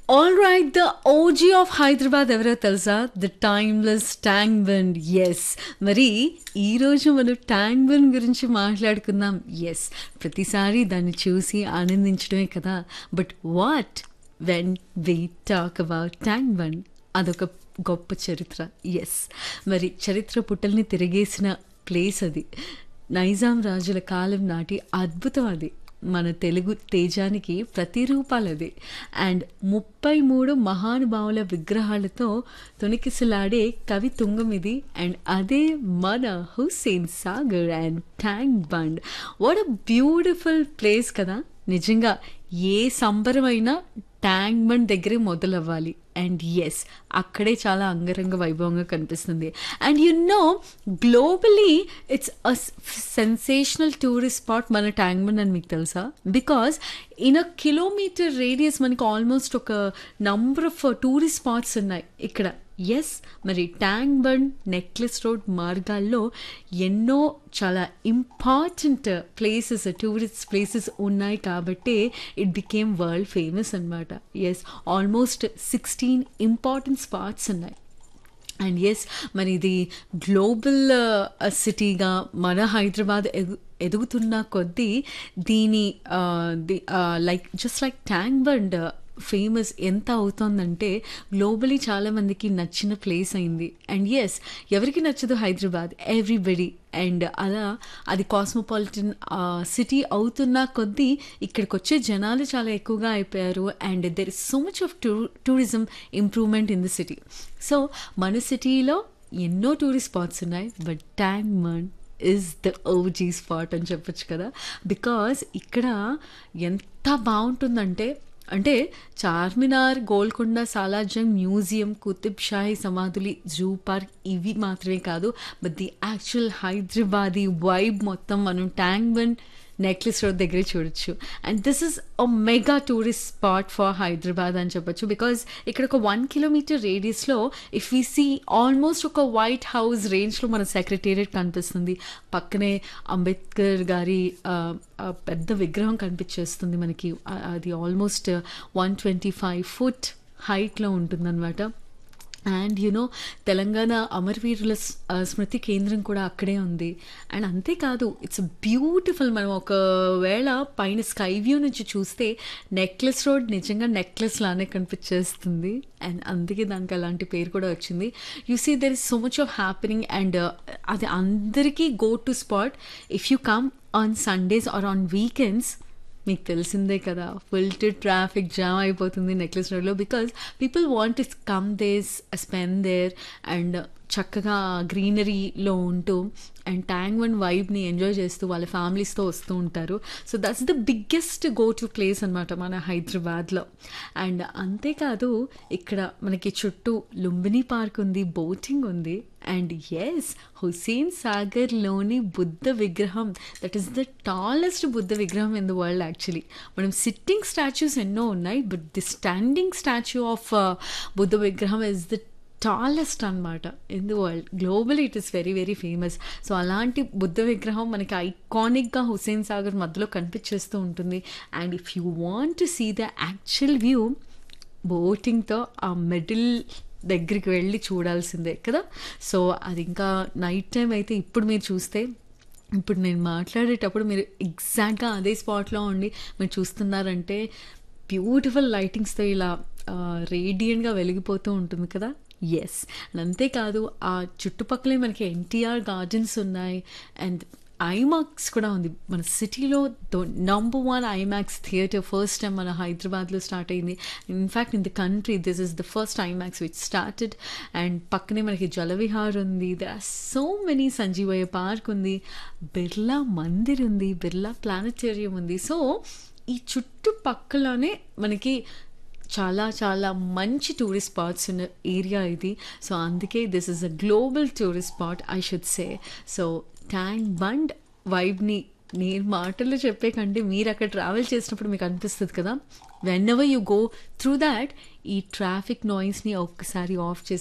all right the OG of Hyderabad ఎవరో తెలుసా the timeless Tank Bund yes మరి ఈరోజు మనం ట్యాంక్ బండ్ గురించి మాట్లాడుకుందాం ఎస్ ప్రతిసారి దాన్ని చూసి ఆనందించడమే కదా but what when we talk about Tank Bund అదొక గొప్ప చరిత్ర ఎస్ మరి చరిత్ర పుట్టల్ని తిరిగేసిన ప్లేస్ అది నైజాం రాజుల కాలం నాటి అద్భుతం అది మన తెలుగు తేజానికి ప్రతిరూపాలది అండ్ ముప్పై మూడు మహానుభావుల విగ్రహాలతో తొణికిసలాడే కవి తుంగం ఇది అండ్ అదే మన Hussain Sagar and Tank Bund what a beautiful place కదా నిజంగా ఏ సంబరమైనా ట్యాంక్ బండ్ దగ్గరే మొదలవ్వాలి అండ్ ఎస్ అక్కడే చాలా అంగరంగ వైభవంగా కనిపిస్తుంది and you know globally it's a sensational tourist spot మన ట్యాంక్ బండ్ అని మీకు తెలుసా because in a kilometre radius మనకి ఆల్మోస్ట్ ఒక నంబర్ ఆఫ్ టూరిస్ట్ స్పాట్స్ ఉన్నాయి ఇక్కడ ఎస్ మరి ట్యాంక్ బండ్ నెక్లెస్ రోడ్ మార్గాల్లో ఎన్నో చాలా ఇంపార్టెంట్ ప్లేసెస్ టూరిస్ట్ ప్లేసెస్ ఉన్నాయి కాబట్టి ఇట్ బికేమ్ వరల్డ్ ఫేమస్ అనమాట yes almost sixteen important spots ఉన్నాయి అండ్ ఎస్ మరి ఇది గ్లోబల్ సిటీగా మన హైదరాబాద్ ఎదు ఎదుగుతున్న కొద్దీ దీని like just like Tank Bund famous ఎంత అవుతోందంటే గ్లోబలీ చాలామందికి నచ్చిన ప్లేస్ అయింది అండ్ ఎస్ ఎవరికి నచ్చదు హైదరాబాద్ ఎవ్రీబడి అండ్ అలా అది కాస్మోపాలిటన్ సిటీ అవుతున్న కొద్దీ ఇక్కడికి వచ్చే జనాలు చాలా ఎక్కువగా అయిపోయారు and there is so much of to tourism improvement in the city so మన సిటీలో ఎన్నో టూరిస్ట్ స్పాట్స్ ఉన్నాయి but Tank Bund is the OG spot అని చెప్పొచ్చు కదా బికాస్ ఇక్కడ ఎంత బాగుంటుందంటే అంటే చార్మినార్ గోల్కొండ సాలార్జంగ్ మ్యూజియం కుతుబ్ షాహీ సమాధులి జూ పార్క్ ఇవి మాత్రమే కాదు but the actual Hyderabadi vibe మొత్తం మనం ట్యాంక్ బండ్ నెక్లెస్ రోడ్ దగ్గరే చూడొచ్చు and this is a mega tourist spot for Hyderabad అని చెప్పొచ్చు బికాజ్ ఇక్కడ ఒక వన్ కిలోమీటర్ రేడియస్లో ఇఫ్ వి సీ ఆల్మోస్ట్ ఒక వైట్ హౌస్ రేంజ్లో మన సెక్రటేరియట్ కనిపిస్తుంది పక్కనే అంబేద్కర్ గారి పెద్ద విగ్రహం కనిపించేస్తుంది మనకి అది almost one twenty five foot హైట్లో ఉంటుందన్నమాట అండ్ యునో తెలంగాణ అమరవీరుల స్మృతి కేంద్రం కూడా అక్కడే ఉంది అండ్ అంతేకాదు ఇట్స్ బ్యూటిఫుల్ మనం ఒకవేళ పైన స్కై వ్యూ నుంచి చూస్తే నెక్లెస్ రోడ్ నిజంగా నెక్లెస్ లానే కనిపించేస్తుంది అండ్ అందుకే దానికి అలాంటి పేరు కూడా వచ్చింది you see there is so much of happening and అది అందరికీ go to spot if you come on Sundays or on weekends మీకు తెలిసిందే కదా ఫుల్ టు ట్రాఫిక్ జామ్ అయిపోతుంది నెక్లెస్ రోడ్లో because people want is come these spend there and చక్కగా గ్రీనరీలో ఉంటూ అండ్ ట్యాంక్ వన్ వైబ్ని ఎంజాయ్ చేస్తూ వాళ్ళ ఫ్యామిలీస్తో వస్తూ ఉంటారు so that's the biggest go to place అనమాట మన హైదరాబాద్లో అండ్ అంతేకాదు ఇక్కడ మనకి చుట్టూ లుంబిని పార్క్ ఉంది బోటింగ్ ఉంది అండ్ ఎస్ హుసేన్ సాగర్లోని బుద్ధ విగ్రహం that is the tallest Buddha విగ్రహం ఇన్ ద వరల్డ్ యాక్చువల్లీ మనం సిట్టింగ్ స్టాచ్యూస్ ఎన్నో ఉన్నాయి but the standing statue of Buddha విగ్రహం ఇస్ ద టాలెస్ట్ అనమాట in the world global it is very very famous so అలాంటి బుద్ధ విగ్రహం మనకి ఐకానిక్గా హుసేన్ సాగర్ మధ్యలో కనిపించేస్తూ ఉంటుంది and if you want to see the actual view బోటింగ్తో ఆ మిడిల్ దగ్గరికి వెళ్ళి చూడాల్సిందే కదా సో అది ఇంకా నైట్ టైం అయితే ఇప్పుడు మీరు చూస్తే ఇప్పుడు నేను మాట్లాడేటప్పుడు మీరు ఎగ్జాక్ట్గా అదే స్పాట్లో ఉండి మీరు చూస్తున్నారంటే బ్యూటిఫుల్ లైటింగ్స్తో ఇలా రేడియంట్గా వెలిగిపోతూ ఉంటుంది కదా ఎస్ అండ్ అంతేకాదు ఆ చుట్టుపక్కలే మనకి ఎన్టీఆర్ గార్డెన్స్ ఉన్నాయి అండ్ ఐమాక్స్ కూడా ఉంది మన సిటీలో number one IMAX theatre first time మన హైదరాబాద్లో స్టార్ట్ అయింది in fact in the country this is the first IMAX which started and పక్కనే మనకి జలవిహార్ ఉంది there are so many Sanjeevaiah Park ఉంది బిర్లా మందిర్ ఉంది బిర్లా ప్లానటేరియం ఉంది సో ఈ చుట్టుపక్కలనే మనకి చాలా చాలా మంచి టూరిస్ట్ స్పాట్స్ ఉన్న ఏరియా ఇది సో అందుకే this is a global tourist spot I should say so Tank Bund వైబ్ని నేను మాటల్లో చెప్పే కంటే మీరు అక్కడ ట్రావెల్ చేసినప్పుడు మీకు అనిపిస్తుంది కదా whenever you go through that ఈ ట్రాఫిక్ నాయిస్ని ఒక్కసారి ఆఫ్ చేసి